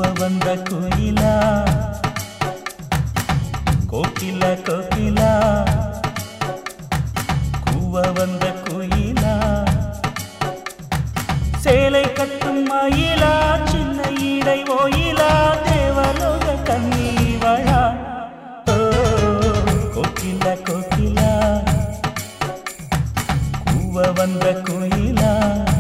வந்த குயிலா கோகில கோகிலா கூவ வந்த குயிலா சேலை கட்டும் மயிலா சின்ன இடை ஓயிலா தேவலோக கண்ணீவழா ஓ கோகில கோகிலா கூவ வந்த குயிலா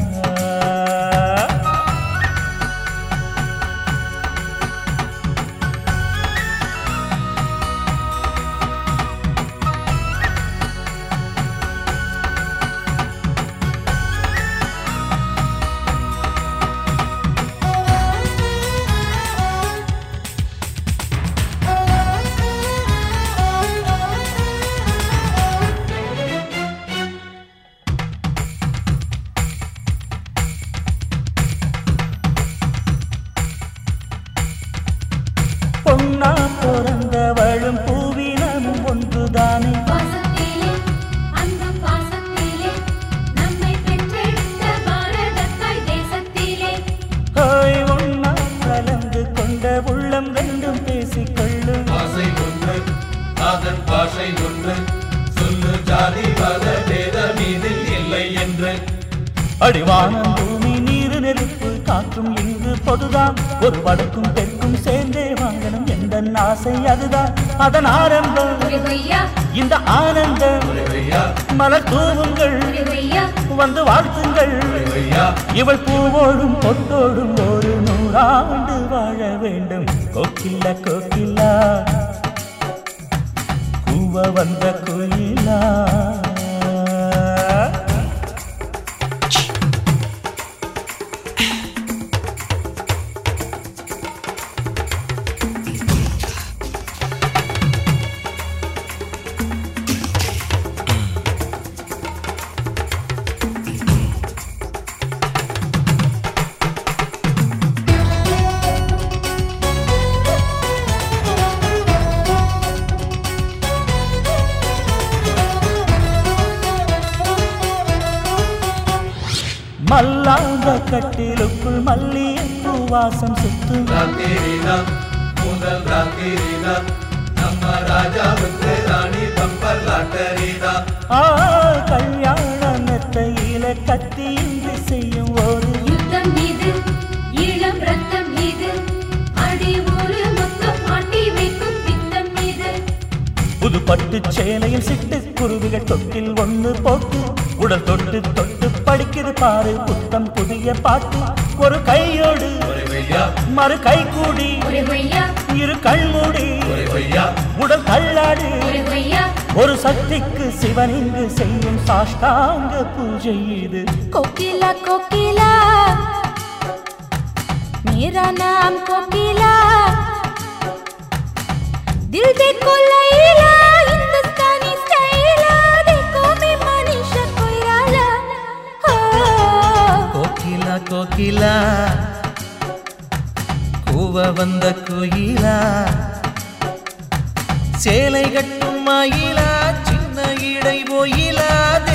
பொன்னா பிறந்தவளும் பூவினமும் ஒன்றுதானே பாசத்திலே அந்த பாசத்திலே நம்மை பெற்றெடுத்த பாரதத்தாய் தேசத்திலே ஹோய் ஒன்னா கலந்து கொண்ட உள்ளம் ரெண்டும் பேசிக்கொள்ளும் ஆசை ஒன்று அதன் பாஷை ஒன்று சொல்லு ஜாதி மத பேதம் இதில் இல்லை என்று அடிவானம் பூமி நீரு நெருப்பு காற்றும் இங்கு பொதுதான் ஒரு வடக்கும் தெற்கும் சேர்ந்தே வாங்கணும் எந்த ஆசை அதுதான் அதன் ஆரம்பம் ஒரே பொய்யா இந்த ஆனந்தம் ஐயா மலர் தூவுங்கள் ஒரே பொய்யா வந்து வாழ்த்துங்கள் ஐயா இவள் பூவோடும் பொட்டோடும் ஒரு நூறாண்டு வாழ வேண்டும் கோக்கில்ல கோக்கில்லா கூவ வந்த குயிலா மல்லாந்த கட்டிலுக்குள் மல்லிகைப்பூ வாசம் சுத்தும் ராத்திரினா முதல் ராத்திரினா நம்ம ராஜாவுக்கு ராணி பம்பர் லாட்டரினா ஆ கல்யாண மெத்தையில கத்தியின்றி செய்யும் ஒரு யுத்தம் மீது ஈழம் ரத்தம் மீது அடி ஒரு மொத்தம் மாட்டி வைக்கும் பித்தம் மீது புது பட்டு சேலையில் சிட்டு குருவிகள் தொட்டில் ஒண்ணு போட்டு உடல் தொட்டு தொட்டு படிக்குது பாரு புத்தம் புதிய பாட்டு ஒரு கையோடு ஐயா மறு கை கூடி ஒரே பொய்யா இரு கண்மூடி ஐயா உடல் தள்ளாடி ஒரே பொய்யா ஒரு சக்திக்கு சிவன் இங்கு செய்யும் சாஷ்டாங்க பூஜை இது कोकिला कोकिला मेरा नाम कोकिला दिल देखो लैला हिंदुस्तानी स्टाइला देखो मैं मनीषा कोइराला हो கோகிலா கோகிலா கூவ வந்த குயிலா சேலை கட்டும் மயிலா சின்ன இடை போயிலா